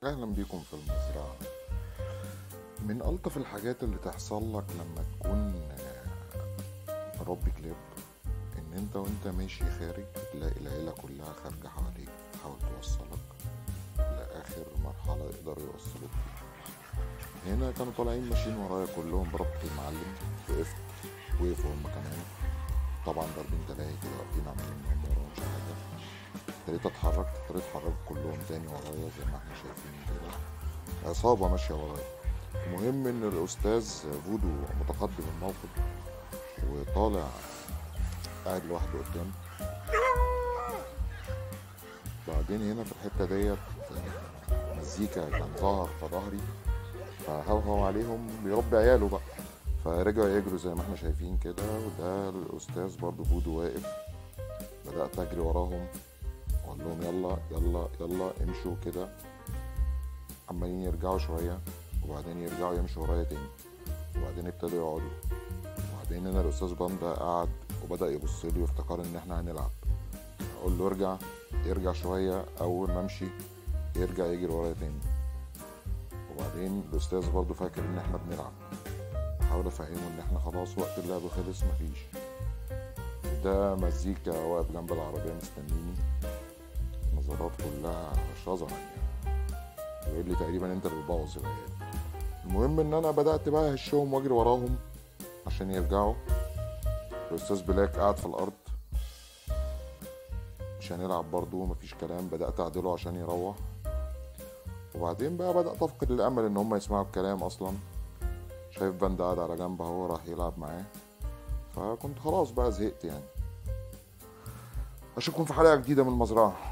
أهلا بيكم في المزرعة من ألطف الحاجات اللي تحصل لك لما تكون آه، مربي كلاب إن أنت وأنت ماشي خارج تلاقي العيلة كلها خارجة حواليك تحاول توصلك لآخر مرحلة يقدروا يوصلوك فيها هنا كانوا طالعين ماشيين ورايا كلهم بربط المعلم وقفت وقفوا هما كمان طبعا ضاربين تلاهي كده واقفين عاملين إنهم وراهم مش حاجة ابتديت اتحرك ابتديت اتحرك كلهم تاني ورايا زي ما احنا شايفين كده عصابة ماشية ورايا المهم ان الاستاذ فودو متقدم الموقف وطالع قاعد لوحده قدام بعدين هنا في الحتة ديت مزيكا كان ظهر في ظهري فهوهو عليهم بيربي عياله بقى فرجعوا يجروا زي ما احنا شايفين كده وده الاستاذ برضو فودو واقف بدأت اجري وراهم اقول لهم يلا يلا يلا امشوا كده عمالين يرجعوا شوية وبعدين يرجعوا يمشوا ورايا تاني وبعدين ابتدوا يقعدوا وبعدين هنا الأستاذ باندا قعد وبدأ يبص لي وافتكر إن إحنا هنلعب أقول له ارجع يرجع شوية أول ما أمشي يرجع يجري ورايا تاني وبعدين الأستاذ برضو فاكر إن إحنا بنلعب بحاول أفهمه إن إحنا خلاص وقت اللعب خلص مفيش ده مزيكا واقف جنب العربية مستنيني نظرات كلها شظرا يعني بيقول لي تقريبا انت اللي بتبوظ العيال المهم ان انا بدات بقى اهشهم واجري وراهم عشان يرجعوا الاستاذ بلاك قاعد في الارض مش هنلعب برضو مفيش كلام بدات اعدله عشان يروح وبعدين بقى بدات افقد الامل ان هم يسمعوا الكلام اصلا شايف بند قاعد على جنب اهو راح يلعب معاه فكنت خلاص بقى زهقت يعني اشوفكم في حلقه جديده من المزرعه